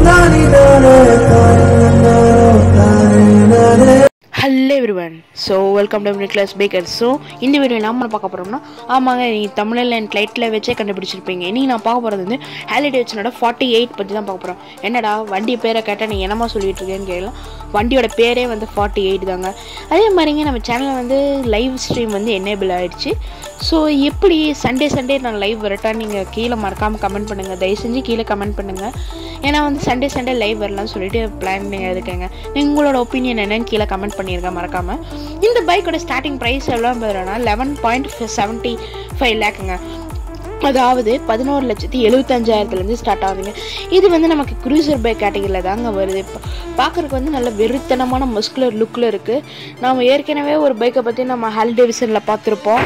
hello everyone so welcome to Nicklas Baker so இந்த video நம்ம பார்க்க போகிறோம்னா ஆமாங்க நீ தமிழில் அண்ட் லைட்டில் வச்சே கண்டுபிடிச்சிருப்பீங்க இன்றைக்கி நான் பார்க்க போகிறது வந்து ஹேலி டேவிட்சனோட ஃபார்ட்டி எயிட் பற்றி தான் பார்க்க போகிறோம் என்னடா வண்டி பேரை கேட்டால் நீ என்னமா சொல்லிட்டு இருக்கேன்னு கேட்கலாம் வண்டியோட பேரே வந்து ஃபார்ட்டி எயிட் தாங்க அதே மாதிரிங்க நம்ம சேனலில் வந்து லைவ் ஸ்ட்ரீம் வந்து என்னேபிள் ஆயிடுச்சு ஸோ எப்படி சண்டே சண்டே நான் லைவ் வரட்டா நீங்கள் கீழே மறக்காமல் கமெண்ட் பண்ணுங்கள் தயவு செஞ்சு கீழே கமெண்ட் பண்ணுங்கள் ஏன்னா வந்து சண்டே சண்டே லைவ் வரலாம்னு சொல்லிட்டு பிளான் பண்ணி இருக்கேங்க உங்களோட ஒப்பீனியன் என்னன்னு கீழே கமெண்ட் பண்ணியிருக்கேன் மறக்காமல் இந்த பைக்கோட ஸ்டார்டிங் ப்ரைஸ் எவ்வளோ பார்த்தோன்னா லெவன் பாயிண்ட் செவன்ட்டி ஃபைவ் லேக்குங்க அதாவது பதினோரு லட்சத்தி எழுபத்தஞ்சாயிரத்துலேருந்து ஸ்டார்ட் ஆகுதுங்க இது வந்து நமக்கு க்ரூசர் பைக் கேட்டகரியில் தாங்க வருது இப்போ பார்க்குறதுக்கு வந்து நல்ல வெறித்தனமான மஸ்குலர் லுக்கில் இருக்குது நாம் ஏற்கனவே ஒரு பைக்கை பற்றி நம்ம ஹால் டேவிசனில் பார்த்துருப்போம்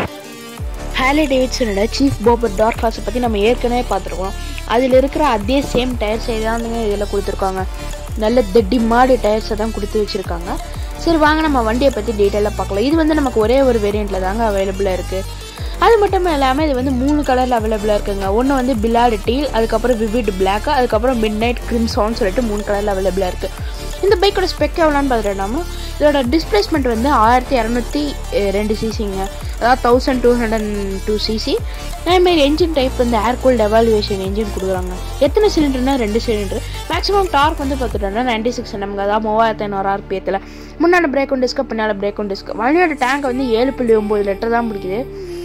ஹேலி டேவிட்சனோட சீஃப் போபர் டார்க் ஹார்ஸை பற்றி நம்ம ஏற்கனவே பார்த்துருக்கோம் அதில் இருக்கிற அதே சேம் டயர்ஸை தானுங்க இதில் கொடுத்துருக்காங்க நல்ல தட்டி மாடு டயர்ஸை தான் கொடுத்து வச்சுருக்காங்க சரி வாங்க நம்ம வண்டியை பற்றி டீட்டெயிலாக பார்க்கலாம் இது வந்து நமக்கு ஒரே ஒரு வேரியண்ட்டில் தாங்க அவைலபிளாக இருக்குது அது மட்டும் இல்லாமல் இது வந்து மூணு கலரில் அவைலபிளாக இருக்குங்க ஒன்று வந்து பிலாடு டீல் அதுக்கப்புறம் விவிட் பிளாக் அதுக்கப்புறம் மிட் நைட் கிரிம்சான்னு சொல்லிட்டு மூணு கலரில் அவைலபிளாக இருக்குது இந்த பைக்கோட ஸ்பெக் எவ்வளோன்னு பார்த்துட்டோம்னா இதோட டிஸ்பிளேஸ்மெண்ட் வந்து ஆயிரத்தி இரநூத்தி ரெண்டு சிசிங்க அதாவது thousand two hundred two CC அதேமாரி என்ஜின் டைப் வந்து ஏர் கூல்ட் எவாலுவேஷன் என்ஜின் கொடுக்குறாங்க எத்தனை சிலிண்டர்னா ரெண்டு சிலிண்டர் மேக்ஸிமம் டார்க் வந்து பார்த்துட்டோம்னா நைன்டி சிக்ஸ் எம்ங்க அதாவது மூவாயிரத்தி ஐநூறு ஆர்பிஎத்தில் முன்னாடி பிரேக் ஒன் டிஸ்க்கு பின்னால் பிரேக் ஒன் டிஸ்க் வண்டியோட டேங்க் வந்து ஏழு புள்ளி ஒம்பது லிட்டர் தான் பிடிக்குது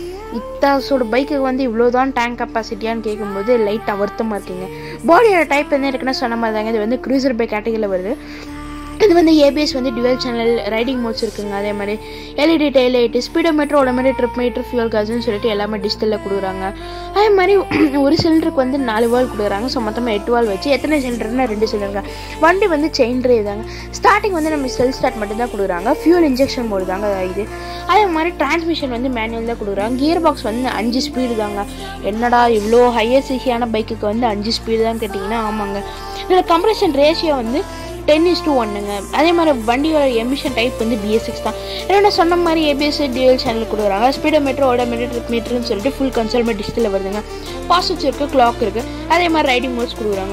இத்தாசோட பைக்குக்கு வந்து இவ்வளோ தான் டேங்க் கெப்பாசிட்டியான்னு கேட்கும்போது லைட்டாக வருத்தமாக இருக்குங்க பாடியோட டைப் என்ன இருக்குன்னா சொன்ன மாதிரி தாங்க இது வந்து க்ரூசர் பைக் கேட்டகரியில் வருது இது வந்து ஏபிஎஸ் வந்து டுவெல் சேனல் ரைடிங் மோட்ஸ் இருக்குங்க அதே மாதிரி LED tail light speedometer odometer trip meter fuel காசுன்னு சொல்லிட்டு எல்லாமே டிஜிட்டலில் கொடுக்குறாங்க அதே மாதிரி ஒரு சிலிண்டருக்கு வந்து நாலு வால் கொடுக்குறாங்க ஸோ மொத்தமாக எட்டு வால் வச்சு எத்தனை சிலிண்டர்னா ரெண்டு சிலிண்டர் வண்டி வந்து செயின் ட்ரைவ் தாங்க ஸ்டார்டிங் வந்து நம்ம செல் ஸ்டார்ட் மட்டும் தான் கொடுக்குறாங்க ஃபியூல் இன்ஜெக்ஷன் போடு தாங்க இது அதே மாதிரி டிரான்ஸ்மிஷன் வந்து மேனுவல் தான் கொடுக்குறாங்க கியர் பாக்ஸ் வந்து அஞ்சு ஸ்பீடு தாங்க என்னடா இவ்வளோ ஹையர் சிசியான பைக்குக்கு வந்து அஞ்சு ஸ்பீடு தான் கேட்டிங்கன்னா ஆமாங்க இதில் கம்ப்ரெஷன் ரேஷியோ வந்து டென் இஸ் டூ ஒன்னுங்க அதே மாதிரி வண்டியோட எமிஷன் டைப் வந்து பிஎஸ் சிக்ஸ் தான் ஏன்னா சொன்ன மாதிரி ஏபிஎஸ் டிஎல் சேனல் கொடுக்குறாங்க speedometer odometer trip மீட்டர்னு சொல்லிட்டு ஃபுல் கன்சல்மெண்ட் டிஜிட்டலில் வருதுங்க பாஸ்ட் இருக்குது கிளாக் இருக்குது அதே மாதிரி ரைடிங் மோட்ஸ் கொடுக்குறாங்க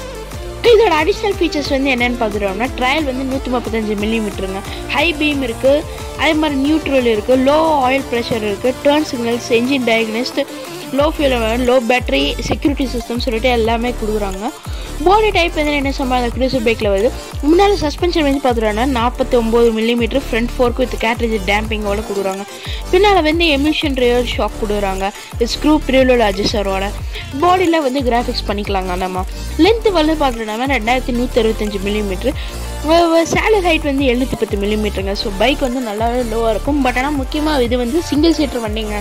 இதோட அடிஷ்னல் ஃபீச்சர்ஸ் வந்து என்னென்னு பார்த்துட்டோம்னா ட்ரையல் வந்து நூற்றி முப்பத்தஞ்சு மில்லிமீட்டருங்க ஹை பீம் இருக்குது அதே மாதிரி நியூட்ரல் இருக்குது லோ ஆயில் ப்ரெஷர் இருக்குது turn signals engine diagnostic low fuel low battery security system சொல்லிட்டு எல்லாமே கொடுக்குறாங்க பாடி டைப் வந்து என்ன சொன்னால் அந்த க்ரூசர் பைக்கில் வருது முன்னால் சஸ்பென்ஷன் வந்து பார்த்துட்டோம்னா நாற்பத்தி ஒம்பது millimetre front fork with cartridge டேம்பிங்கோட கொடுக்குறாங்க பின்னால் வந்து எமிஷன் ரியல் ஷாக் கொடுக்குறாங்க ஸ்க்ரூ ப்ரியூலோட அட்ஜஸ்டரோட பாடியில் வந்து கிராஃபிக்ஸ் பண்ணிக்கலாங்க நம்ம லென்த்து வந்து பார்த்துட்டோம்னா ரெண்டாயிரத்தி நூற்றி அறுபத்தஞ்சு மில்லிமீட்ரு சேலர் ஹைட் வந்து எழுநூற்றி பத்து மில்லிமீட்டருங்க ஸோ பைக் வந்து நல்லாவே லோவாக இருக்கும் பட் ஆனால் முக்கியமாக இது வந்து சிங்கிள் சீட்டர் வண்டிங்க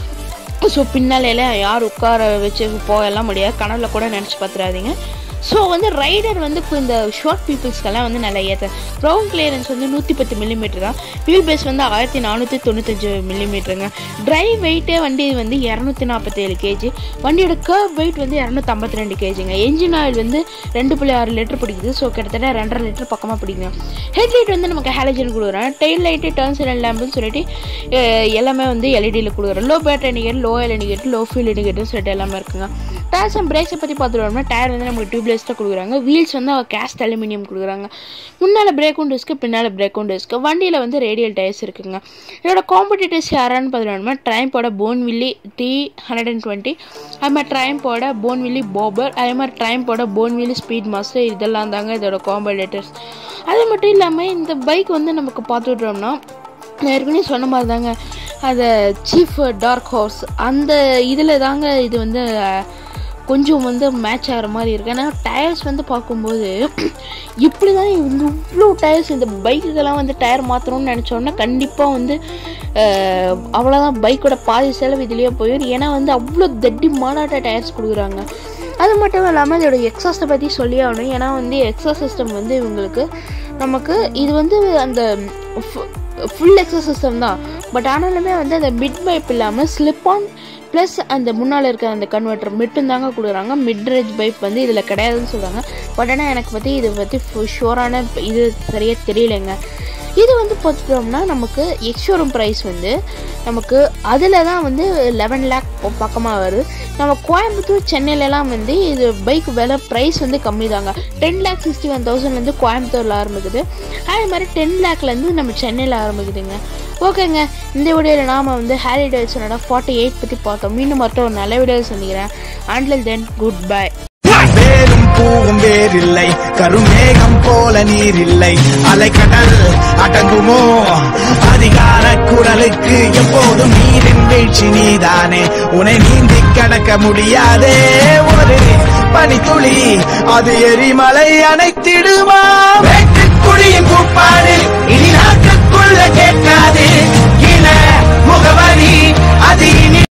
ஸோ பின்னாலையெல்லாம் யார் உட்கார வச்சு போகலாம் முடியாது கனவுல கூட நினச்சி பார்த்துடாதீங்க ஸோ வந்து ரைடர் வந்து இப்போ இந்த ஷார்ட் பீப்புள்ஸ்க்கெல்லாம் வந்து நல்லா ஏற்ற க்ரௌண்ட் கிளியரன்ஸ் வந்து நூற்றி பத்து மில்லிமீட்டர் தான் வீல் பேஸ் வந்து ஆயிரத்தி நானூற்றி தொண்ணூத்தஞ்சு மில்லிமீட்டருங்க ட்ரைவ் வெயிட்டே வண்டி வந்து இரநூத்தி நாற்பத்தேழு கேஜி வண்டியோட கர்வ் வெயிட் வந்து இரநூத்தம்பத்தி ரெண்டு கேஜிங்க என்ஜின் ஆயில் வந்து ரெண்டு புள்ளி ஆறு லிட்டர் பிடிக்குது ஸோ கிட்டத்தட்ட ரெண்டரை லிட்டர் பக்கமாக பிடிக்கும் ஹெட்லைட் வந்து நமக்கு ஹேலஜன் கொடுக்குறோம் டெயில் லைட்டு டர்ன்ஸ் லேம்புன்னு சொல்லிட்டு எல்லாமே வந்து எல்இடியில் கொடுக்குறோம் low battery indicator low oil indicator low fuel indicator சொல்லிட்டு எல்லாமே இருக்குங்க டயர்ஸ் அண்ட் பிரேக்ஸை பற்றி பார்த்துட்டோம்னா டயர் வந்து நமக்கு டியூப்லெஸ் தான் கொடுக்குறாங்க வீல்ஸ் வந்து கேஸ்ட் அலுமினியம் கொடுக்குறாங்க முன்னால் பிரேக் ஒன் டிஸ்க்கு பின்னால் பிரேக் ஒன் டிஸ்க்கு வண்டியில் வந்து ரேடியல் டயர்ஸ் இருக்குங்க இதோட காம்படிட்டர்ஸ் யாரான்னு பார்த்துட்டோம்னா ட்ரைம்போட Bonneville T hundred and twenty அது மாதிரி ட்ரைம்போட போன்வில்லி போபர் அதே மாதிரி ட்ரைம்போட போன்வில்லி ஸ்பீட் மாஸ்டர் இதெல்லாம் தாங்க இதோட காம்படிட்டர்ஸ் அது மட்டும் இல்லாமல் இந்த பைக் வந்து நமக்கு பார்த்துட்டோம்னா ஏற்கனவே சொன்ன மாதிரி தாங்க அந்த சீஃப் டார்க் ஹார்ஸ் அந்த இதில் தாங்க இது வந்து கொஞ்சம் வந்து மேட்ச் ஆகிற மாதிரி இருக்குது ஏன்னா டயர்ஸ் வந்து பார்க்கும்போது இப்படி தான் இந்த இவ்வளோ டயர்ஸ் இந்த பைக்குக்கெல்லாம் வந்து டயர் மாற்றணும்னு நினச்சோன்னா கண்டிப்பாக வந்து அவ்வளோதான் பைக்கோட பாதி செலவு இதுலேயே போயிடும் ஏன்னா வந்து அவ்வளோ தட்டி மாநாட்ட டயர்ஸ் கொடுக்குறாங்க அது மட்டும் இல்லாமல் இதோட எக்ஸாஸ்ட்டை பற்றி சொல்லி ஆகணும் ஏன்னா வந்து எக்ஸாஸ் சிஸ்டம் வந்து இவங்களுக்கு நமக்கு இது வந்து அந்த ஃபுல் எக்ஸாஸ் சிஸ்டம் தான் பட் ஆனாலுமே வந்து அந்த மிட் பைப் இல்லாமல் ஸ்லிப் ஆன் ப்ளஸ் அந்த முன்னால் இருக்கிற அந்த கன்வெர்ட்டர் மட்டும் தாங்க கொடுக்குறாங்க மிட் ரேஞ்ச் பைப் வந்து இதில் கிடையாதுன்னு சொல்கிறாங்க பட் ஆனால் எனக்கு பற்றி இதை பற்றி ஷோரான இது சரியாக தெரியலைங்க இது வந்து பார்த்துட்டோம்னா நமக்கு எக்ஸ்ஷோரூம் ப்ரைஸ் வந்து நமக்கு அதில் தான் வந்து லெவன் லேக் பக்கமாக வருது நம்ம கோயம்புத்தூர் சென்னையிலலாம் வந்து இது பைக் விலை ப்ரைஸ் வந்து கம்மி தாங்க டென் லேக் சிக்ஸ்டி ஒன் தௌசண்ட்லேருந்து கோயம்புத்தூரில் ஆரம்பிக்குது அதே மாதிரி டென் லேக்லேருந்து நம்ம சென்னையில் ஆரம்பிக்குதுங்க ஓகேங்க இந்த வீடியோவில் நாம் வந்து ஹேரி டேவிட்சனோட ஃபார்ட்டி எயிட் பற்றி பார்த்தோம் மீண்டும் மட்டும் ஒரு நல்ல வீடியோ சந்திக்கிறேன் அண்டில் தென் குட் பை வேரும் பூவும் வேறில்லை கருமேகம் போல நீர் இல்லை அலைக்கடல் அடங்குமோ அதிகார குரலுக்கு எப்போதும் நீரின் வீழ்ச்சி நீதானே உன்னை நீந்தி கடக்க முடியாதே ஒரு பனித்துளி அது எரிமலை அணைத்திடுமா வெட்டுக்குடியின் கூப்பாடு இனி நாட்டுக்குள்ள கேட்காது இன முகவரி அது இனி